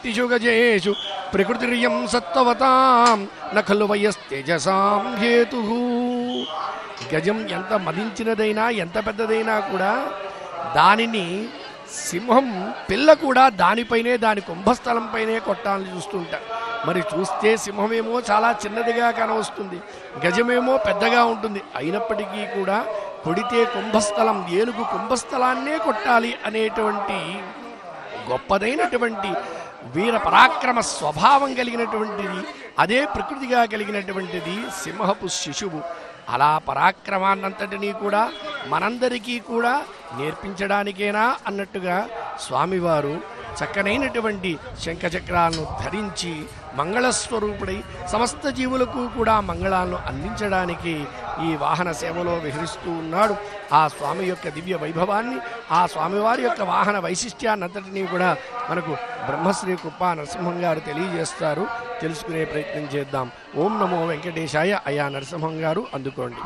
శక్తిషు గజేషు ప్రకృతిరియం సత్వవతాం న ఖలు వయస్తేజసాం హేతు గజం ఎంత మదించినదైనా ఎంత పెద్దదైనా కూడా దానిని సింహం పిల్ల కూడా దానిపైనే దాని కుంభస్థలంపైనే కొట్టాలని చూస్తుంటారు మరి చూస్తే సింహమేమో చాలా చిన్నదిగా కనవస్తుంది గజమేమో పెద్దగా ఉంటుంది అయినప్పటికీ కూడా కొడితే కుంభస్థలం ఏనుగు కుంభస్థలాన్నే కొట్టాలి అనేటువంటి గొప్పదైనటువంటి వీర పరాక్రమ స్వభావం కలిగినటువంటిది అదే ప్రకృతిగా కలిగినటువంటిది సింహపు శిశువు అలా పరాక్రమాన్నంతటినీ కూడా మనందరికీ కూడా నేర్పించడానికేనా అన్నట్టుగా స్వామివారు చక్కనైనటువంటి శంఖచక్రాలను ధరించి మంగళస్వరూపుడై సమస్త జీవులకు కూడా మంగళాలను అందించడానికి ఈ వాహన సేవలో విహరిస్తూ ఉన్నాడు ఆ స్వామి యొక్క దివ్య వైభవాన్ని ఆ స్వామివారి యొక్క వాహన వైశిష్ట్యాన్నంతటినీ కూడా మనకు బ్రహ్మశ్రీ కృపా నరసింహం గారు తెలియజేస్తారు తెలుసుకునే ప్రయత్నం చేద్దాం ఓం నమో వెంకటేశాయ అయా నరసింహం గారు అందుకోండి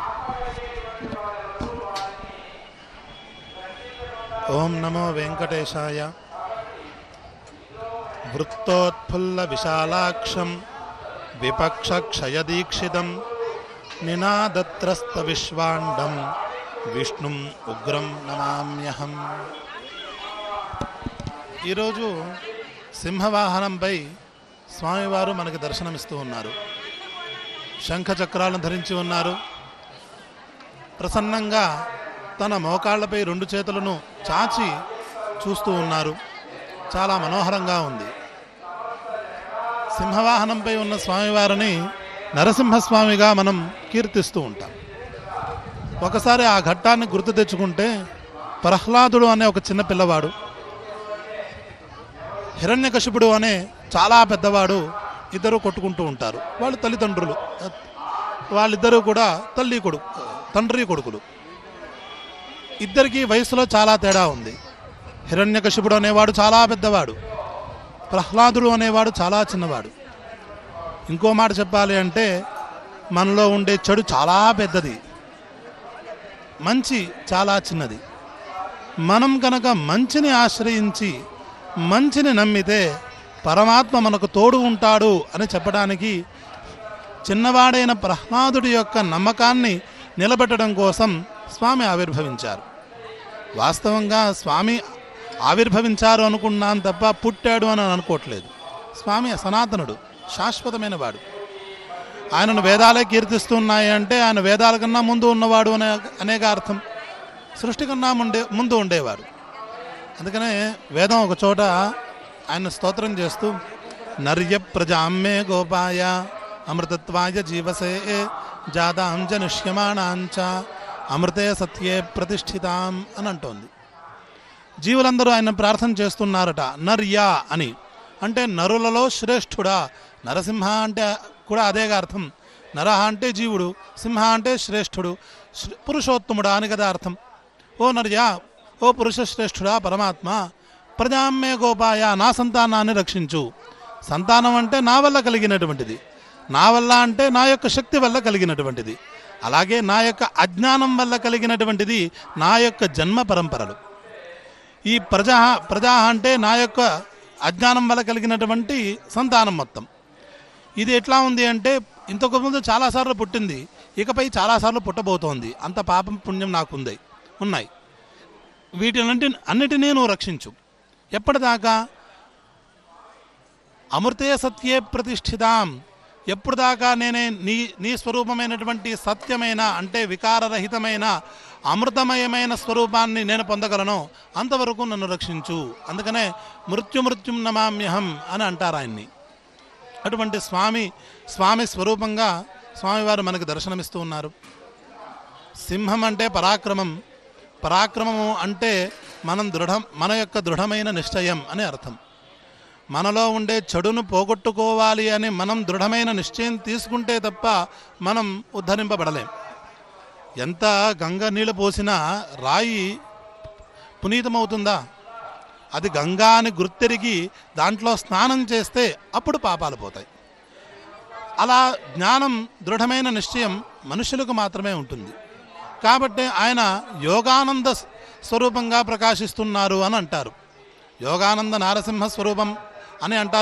ఓం నమో వెంకటేశాయ వృత్తోత్ఫుల్ల విశాలాక్షం విపక్షక్షయదీక్షితం నినాదత్రస్త విశ్వాండం విష్ణుం ఉగ్రం నమామ్యహం ఈరోజు సింహవాహనంపై స్వామివారు మనకి దర్శనమిస్తూ ఉన్నారు శంఖచక్రాలను ధరించి ఉన్నారు ప్రసన్నంగా తన మోకాళ్లపై రెండు చేతులను చాచి చూస్తూ ఉన్నారు చాలా మనోహరంగా ఉంది సింహవాహనంపై ఉన్న స్వామివారిని నరసింహస్వామిగా మనం కీర్తిస్తూ ఉంటాం ఒకసారి ఆ ఘట్టాన్ని గుర్తు తెచ్చుకుంటే ప్రహ్లాదుడు అనే ఒక చిన్న పిల్లవాడు హిరణ్యకశిపుడు అనే చాలా పెద్దవాడు ఇద్దరు కొట్టుకుంటూ ఉంటారు వాళ్ళు తల్లిదండ్రులు వాళ్ళిద్దరూ కూడా తల్లి కొడుకు తండ్రి కొడుకులు ఇద్దరికి వయసులో చాలా తేడా ఉంది హిరణ్యకశిపుడు అనేవాడు చాలా పెద్దవాడు ప్రహ్లాదుడు అనేవాడు చాలా చిన్నవాడు ఇంకో మాట చెప్పాలి అంటే మనలో ఉండే చెడు చాలా పెద్దది మంచి చాలా చిన్నది మనం కనుక మంచిని ఆశ్రయించి మంచిని నమ్మితే పరమాత్మ మనకు తోడు ఉంటాడు అని చెప్పడానికి చిన్నవాడైన ప్రహ్లాదుడి యొక్క నమ్మకాన్ని నిలబెట్టడం కోసం స్వామి ఆవిర్భవించారు వాస్తవంగా స్వామి ఆవిర్భవించారు అనుకున్నాను తప్ప పుట్టాడు అని అనుకోవట్లేదు స్వామి సనాతనుడు శాశ్వతమైన వాడు ఆయనను వేదాలే కీర్తిస్తున్నాయి అంటే ఆయన వేదాల కన్నా ముందు ఉన్నవాడు అనే అనేక అర్థం సృష్టి కన్నా ముందే ముందు ఉండేవాడు అందుకనే వేదం ఒక చోట ఆయన స్తోత్రం చేస్తూ నర్య ప్రజామ్మే గోపాయ అమృతత్వాయ జీవసే జాతాం జనుష్యమాణాంచ అమృతే సత్యే ప్రతిష్ఠితాం అని అంటోంది జీవులందరూ ఆయన ప్రార్థన చేస్తున్నారట నర్యా అని అంటే నరులలో శ్రేష్ఠుడా నరసింహ అంటే కూడా అదేగా అర్థం నరహ అంటే జీవుడు సింహ అంటే శ్రేష్ఠుడు శ్రే- పురుషోత్తముడా అని కదా అర్థం ఓ నర్యా ఓ పురుష శ్రేష్ఠుడా పరమాత్మ ప్రజామ్మే గోపాయ నా సంతానాన్ని రక్షించు సంతానం అంటే నా వల్ల కలిగినటువంటిది నా వల్ల అంటే నా యొక్క శక్తి వల్ల కలిగినటువంటిది అలాగే నా యొక్క అజ్ఞానం వల్ల కలిగినటువంటిది నా యొక్క జన్మ పరంపరలు ఈ ప్రజా ప్రజా అంటే నా యొక్క అజ్ఞానం వల్ల కలిగినటువంటి సంతానం మొత్తం ఇది ఎట్లా ఉంది అంటే ఇంతకు ముందు చాలాసార్లు పుట్టింది ఇకపై చాలాసార్లు పుట్టబోతోంది అంత పాపం పుణ్యం నాకు ఉంది ఉన్నాయి వీటినంటి అన్నిటినీ నువ్వు రక్షించు ఎప్పటిదాకా అమృతే సత్యే ప్రతిష్ఠితాం ఎప్పుడు దాకా నేనే నీ నీ స్వరూపమైనటువంటి సత్యమైన అంటే వికారరహితమైన అమృతమయమైన స్వరూపాన్ని నేను పొందగలను అంతవరకు నన్ను రక్షించు అందుకనే మృత్యు మృత్యుం నమామ్యహం అని అంటారు ఆయన్ని అటువంటి స్వామి స్వామి స్వరూపంగా స్వామివారు మనకు దర్శనమిస్తూ ఉన్నారు సింహం అంటే పరాక్రమం పరాక్రమము అంటే మనం దృఢం మన యొక్క దృఢమైన నిశ్చయం అని అర్థం మనలో ఉండే చెడును పోగొట్టుకోవాలి అని మనం దృఢమైన నిశ్చయం తీసుకుంటే తప్ప మనం ఉద్ధరింపబడలేం ఎంత గంగ నీళ్ళు పోసినా రాయి పునీతమవుతుందా అది గంగా అని గుర్తెరిగి దాంట్లో స్నానం చేస్తే అప్పుడు పాపాలు పోతాయి అలా జ్ఞానం దృఢమైన నిశ్చయం మనుషులకు మాత్రమే ఉంటుంది కాబట్టి ఆయన యోగానంద స్వరూపంగా ప్రకాశిస్తున్నారు అని అంటారు యోగానంద నారసింహ స్వరూపం అని అంటారు